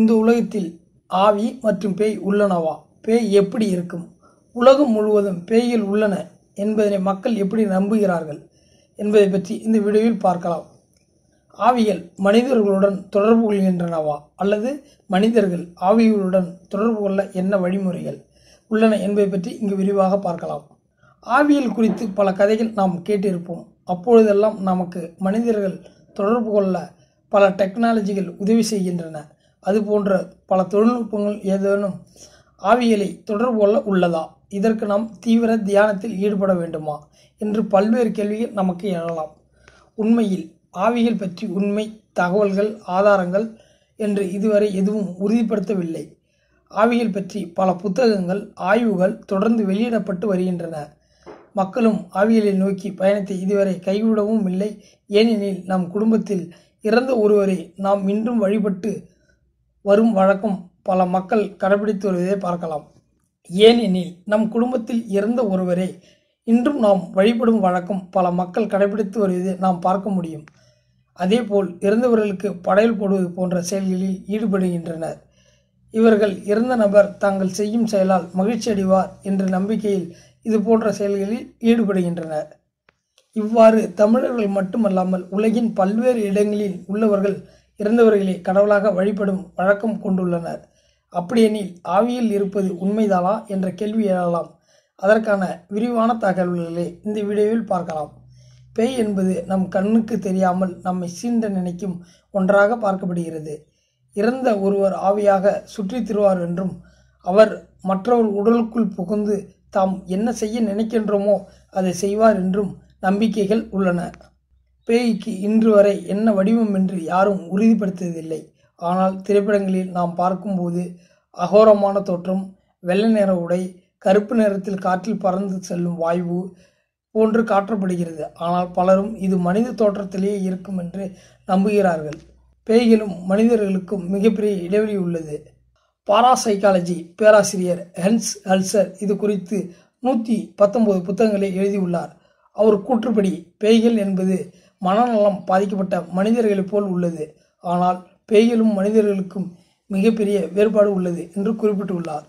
இந்த உலகத்தில் ஆவி மற்றும் பேய் உள்ளனவா பேய் எப்படி இருக்கும் உலகம் முழுவதும் பேய்கள் உள்ளன என்பதனை மக்கள் எப்படி நம்புகிறார்கள் என்பதை பற்றி இந்த வீடியோவில் பார்க்கலாம் ஆவிகள் மனிதர்களுடன் தொடர்பு கொள்கின்றனவா அல்லது மனிதர்கள் ஆவிகளுடன் தொடர்பு கொள்ள என்ன வழிமுறைகள் உள்ளன என்பதை பற்றி இங்கு விரிவாக பார்க்கலாம் ஆவியல் குறித்து பல கதைகள் நாம் கேட்டிருப்போம் அப்பொழுதெல்லாம் நமக்கு மனிதர்கள் தொடர்பு கொள்ள பல டெக்னாலஜிகள் உதவி செய்கின்றன அதுபோன்ற பல தொழில்நுட்பங்கள் ஏதேனும் ஆவியலை தொடர்பு கொள்ள உள்ளதா இதற்கு நாம் தீவிர தியானத்தில் ஈடுபட வேண்டுமா என்று பல்வேறு கேள்விகள் நமக்கு எழலாம் உண்மையில் ஆவிகள் பற்றி உண்மை தகவல்கள் ஆதாரங்கள் என்று இதுவரை எதுவும் உறுதிப்படுத்தவில்லை ஆவிகள் பற்றி பல புத்தகங்கள் ஆய்வுகள் தொடர்ந்து வெளியிடப்பட்டு வருகின்றன மக்களும் ஆவியலை நோக்கி பயணத்தை இதுவரை கைவிடவும் இல்லை ஏனெனில் நம் குடும்பத்தில் இறந்த ஒருவரை நாம் இன்றும் வழிபட்டு வரும் வழக்கம் பல மக்கள் கடைபிடித்து வருவதை பார்க்கலாம் ஏனெனில் நம் குடும்பத்தில் இறந்த ஒருவரை இன்றும் நாம் வழிபடும் வழக்கம் பல மக்கள் கடைபிடித்து வருவதை நாம் பார்க்க முடியும் அதேபோல் இறந்தவர்களுக்கு படையல் போடுவது போன்ற செயல்களில் ஈடுபடுகின்றனர் இவர்கள் இறந்த நபர் தாங்கள் செய்யும் செயலால் மகிழ்ச்சி அடைவார் என்ற நம்பிக்கையில் இது போன்ற செயல்களில் ஈடுபடுகின்றனர் இவ்வாறு தமிழர்கள் மட்டுமல்லாமல் உலகின் பல்வேறு இடங்களில் உள்ளவர்கள் இறந்தவர்களை கடவுளாக வழிபடும் வழக்கம் கொண்டுள்ளனர் அப்படியெனில் ஆவியில் இருப்பது உண்மைதானா என்ற கேள்வி எழலாம் அதற்கான விரிவான தகவல்களை இந்த வீடியோவில் பார்க்கலாம் பேய் என்பது நம் கண்ணுக்கு தெரியாமல் நம்மை சீண்ட நினைக்கும் ஒன்றாக பார்க்கப்படுகிறது இறந்த ஒருவர் ஆவியாக சுற்றித் திருவார் என்றும் அவர் மற்றவர் உடலுக்குள் புகுந்து தாம் என்ன செய்ய நினைக்கின்றோமோ அதை செய்வார் என்றும் நம்பிக்கைகள் உள்ளன பேய்க்கு இன்று வரை என்ன வடிவம் என்று யாரும் உறுதிப்படுத்தியதில்லை ஆனால் திரைப்படங்களில் நாம் பார்க்கும்போது அகோரமான தோற்றம் வெள்ளை நிற உடை கருப்பு நிறத்தில் காற்றில் பறந்து செல்லும் வாயு போன்று காட்டப்படுகிறது ஆனால் பலரும் இது மனித தோற்றத்திலேயே இருக்கும் என்று நம்புகிறார்கள் பேய்களும் மனிதர்களுக்கும் மிகப்பெரிய இடைவெளி உள்ளது பாராசைக்காலஜி பேராசிரியர் ஹென்ஸ் ஹல்சர் இது குறித்து நூற்றி பத்தொன்பது புத்தகங்களை எழுதியுள்ளார் அவர் கூற்றுப்படி பேய்கள் என்பது மனநலம் பாதிக்கப்பட்ட மனிதர்களைப் போல் உள்ளது ஆனால் பேய்களும் மனிதர்களுக்கும் மிகப்பெரிய வேறுபாடு உள்ளது என்று குறிப்பிட்டுள்ளார்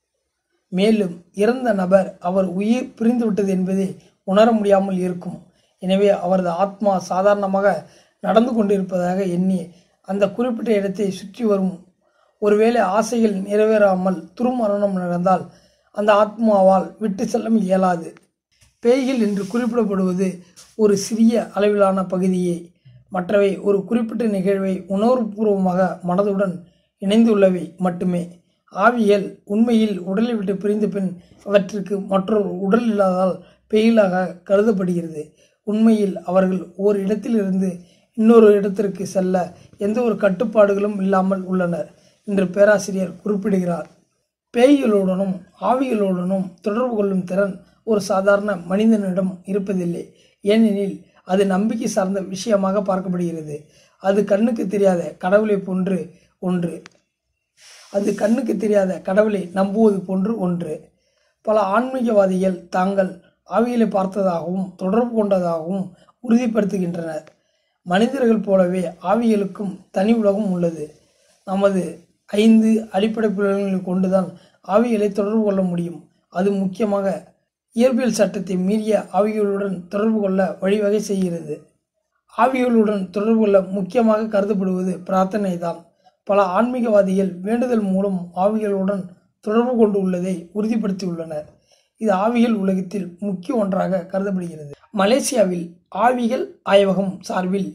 மேலும் இறந்த நபர் அவர் உயிர் பிரிந்துவிட்டது என்பதை உணர முடியாமல் இருக்கும் எனவே அவரது ஆத்மா சாதாரணமாக நடந்து கொண்டிருப்பதாக எண்ணி அந்த குறிப்பிட்ட இடத்தை சுற்றி வரும் ஒருவேளை ஆசைகள் நிறைவேறாமல் துருமரணம் நடந்தால் அந்த ஆத்மாவால் விட்டு செல்ல இயலாது பேய்கள் என்று குறிப்பிடப்படுவது ஒரு சிறிய அளவிலான பகுதியே மற்றவை ஒரு குறிப்பிட்ட நிகழ்வை உணர்வுபூர்வமாக மனதுடன் இணைந்துள்ளவை மட்டுமே ஆவிகள் உண்மையில் உடலை விட்டு பிரிந்த பின் அவற்றிற்கு மற்றொரு உடல் இல்லாதால் பேய்களாக கருதப்படுகிறது உண்மையில் அவர்கள் ஓர் இடத்திலிருந்து இன்னொரு இடத்திற்கு செல்ல எந்த ஒரு கட்டுப்பாடுகளும் இல்லாமல் உள்ளனர் என்று பேராசிரியர் குறிப்பிடுகிறார் பேய்களுடனும் ஆவிகளுடனும் தொடர்பு கொள்ளும் திறன் ஒரு சாதாரண மனிதனிடம் இருப்பதில்லை ஏனெனில் அது நம்பிக்கை சார்ந்த விஷயமாக பார்க்கப்படுகிறது அது கண்ணுக்கு தெரியாத கடவுளை போன்று ஒன்று அது கண்ணுக்கு தெரியாத கடவுளை நம்புவது போன்று ஒன்று பல ஆன்மீகவாதிகள் தாங்கள் ஆவிகளை பார்த்ததாகவும் தொடர்பு கொண்டதாகவும் உறுதிப்படுத்துகின்றனர் மனிதர்கள் போலவே ஆவிகளுக்கும் தனி உலகம் உள்ளது நமது ஐந்து அடிப்படை புலன்களை கொண்டுதான் ஆவிகளை தொடர்பு கொள்ள முடியும் அது முக்கியமாக இயற்பியல் சட்டத்தை மீறிய ஆவிகளுடன் தொடர்பு கொள்ள வழிவகை செய்கிறது ஆவிகளுடன் தொடர்பு கொள்ள முக்கியமாக கருதப்படுவது பிரார்த்தனை தான் பல ஆன்மீகவாதிகள் வேண்டுதல் மூலம் ஆவிகளுடன் தொடர்பு கொண்டு உள்ளதை உறுதிப்படுத்தியுள்ளனர் இது ஆவிகள் உலகத்தில் முக்கிய ஒன்றாக கருதப்படுகிறது மலேசியாவில் ஆவிகள் ஆய்வகம் சார்பில்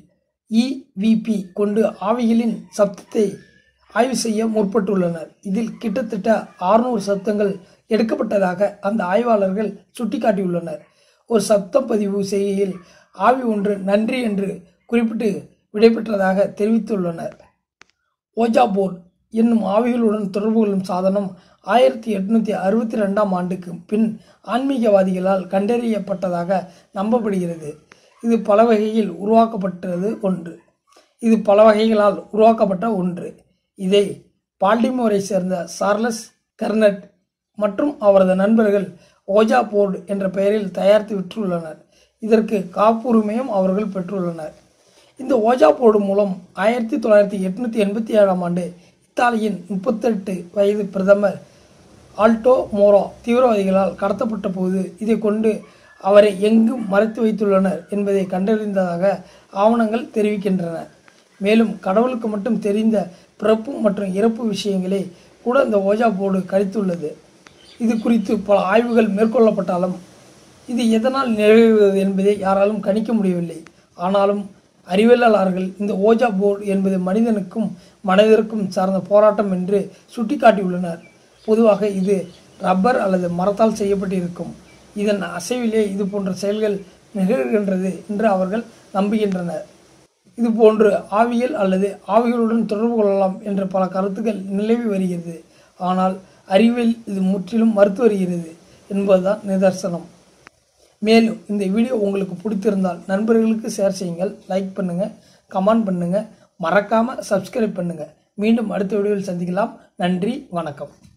இவிபி கொண்டு ஆவிகளின் சப்தத்தை ஆய்வு செய்ய முற்பட்டுள்ளனர் இதில் கிட்டத்தட்ட ஆறுநூறு சப்தங்கள் எடுக்கப்பட்டதாக அந்த ஆய்வாளர்கள் சுட்டிக்காட்டியுள்ளனர் ஒரு சப்தம் பதிவு செய்கையில் ஆவி ஒன்று நன்றி என்று குறிப்பிட்டு விடைபெற்றதாக தெரிவித்துள்ளனர் ஓஜா போர்ட் என்னும் ஆவிகளுடன் தொடர்பு கொள்ளும் சாதனம் ஆயிரத்தி எட்நூத்தி அறுபத்தி ரெண்டாம் ஆண்டுக்கு பின் ஆன்மீகவாதிகளால் கண்டறியப்பட்டதாக நம்பப்படுகிறது இது பல வகையில் உருவாக்கப்பட்டது ஒன்று இது பல வகைகளால் உருவாக்கப்பட்ட ஒன்று இதை பால்டிமோரை சேர்ந்த சார்லஸ் கர்னட் மற்றும் அவரது நண்பர்கள் ஓஜா போர்டு என்ற பெயரில் தயாரித்து விற்றுள்ளனர் இதற்கு காப்புரிமையும் அவர்கள் பெற்றுள்ளனர் இந்த ஓஜா போர்டு மூலம் ஆயிரத்தி தொள்ளாயிரத்தி எட்நூத்தி எண்பத்தி ஏழாம் ஆண்டு இத்தாலியின் முப்பத்தெட்டு வயது பிரதமர் ஆல்டோ மோரோ தீவிரவாதிகளால் கடத்தப்பட்ட போது இதை கொண்டு அவரை எங்கு மறைத்து வைத்துள்ளனர் என்பதை கண்டறிந்ததாக ஆவணங்கள் தெரிவிக்கின்றன மேலும் கடவுளுக்கு மட்டும் தெரிந்த பிறப்பு மற்றும் இறப்பு விஷயங்களை கூட இந்த ஓஜா போர்டு கணித்துள்ளது இது குறித்து பல ஆய்வுகள் மேற்கொள்ளப்பட்டாலும் இது எதனால் நிகழ்கிறது என்பதை யாராலும் கணிக்க முடியவில்லை ஆனாலும் அறிவியலாளர்கள் இந்த ஓஜா போர்டு என்பது மனிதனுக்கும் மனிதருக்கும் சார்ந்த போராட்டம் என்று சுட்டிக்காட்டியுள்ளனர் பொதுவாக இது ரப்பர் அல்லது மரத்தால் செய்யப்பட்டிருக்கும் இதன் அசைவிலே இது போன்ற செயல்கள் நிகழ்கின்றது என்று அவர்கள் நம்புகின்றனர் இது போன்று ஆவியல் அல்லது ஆவிகளுடன் தொடர்பு கொள்ளலாம் என்ற பல கருத்துக்கள் நிலவி வருகிறது ஆனால் அறிவியல் இது முற்றிலும் மறுத்து வருகிறது என்பதுதான் நிதர்சனம் மேலும் இந்த வீடியோ உங்களுக்கு பிடித்திருந்தால் நண்பர்களுக்கு ஷேர் செய்யுங்கள் லைக் பண்ணுங்கள் கமெண்ட் பண்ணுங்கள் மறக்காமல் சப்ஸ்கிரைப் பண்ணுங்கள் மீண்டும் அடுத்த வீடியோவில் சந்திக்கலாம் நன்றி வணக்கம்